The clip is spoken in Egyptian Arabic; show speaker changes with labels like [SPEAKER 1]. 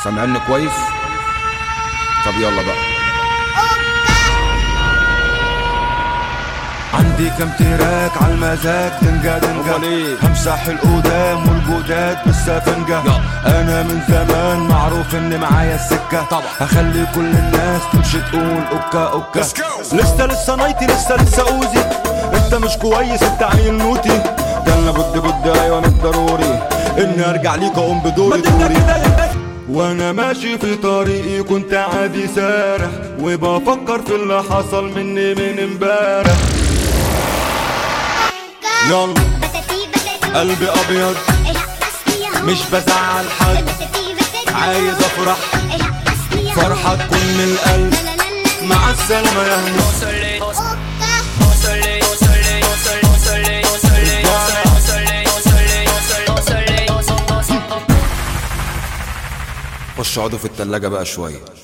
[SPEAKER 1] سامعني كويس طب يلا بقى
[SPEAKER 2] عندي كم تراك على المزاج تنجا
[SPEAKER 1] أمال إيه؟
[SPEAKER 2] تنجا همسح القدام والجداد بالسفنجة
[SPEAKER 1] يلا.
[SPEAKER 2] انا من زمان معروف ان معايا السكة
[SPEAKER 1] طبعا.
[SPEAKER 2] هخلي كل الناس تمشي تقول اوكا اوكا
[SPEAKER 1] Let's go.
[SPEAKER 2] لسه لسه نايتي لسه لسه اوزي انت مش كويس انت عيل نوتي ده انا بد بد ايوه من ضروري اني ارجع ليك اقوم بدوري دوري وانا ماشي في طريقي كنت عادي سارح وبفكر في اللي حصل مني من امبارح يلا قلبي ابيض مش بزعل حد عايز افرح فرحة تكون من القلب مع السلامة يا هنا
[SPEAKER 1] خش اقعدوا في التلاجة بقى شوية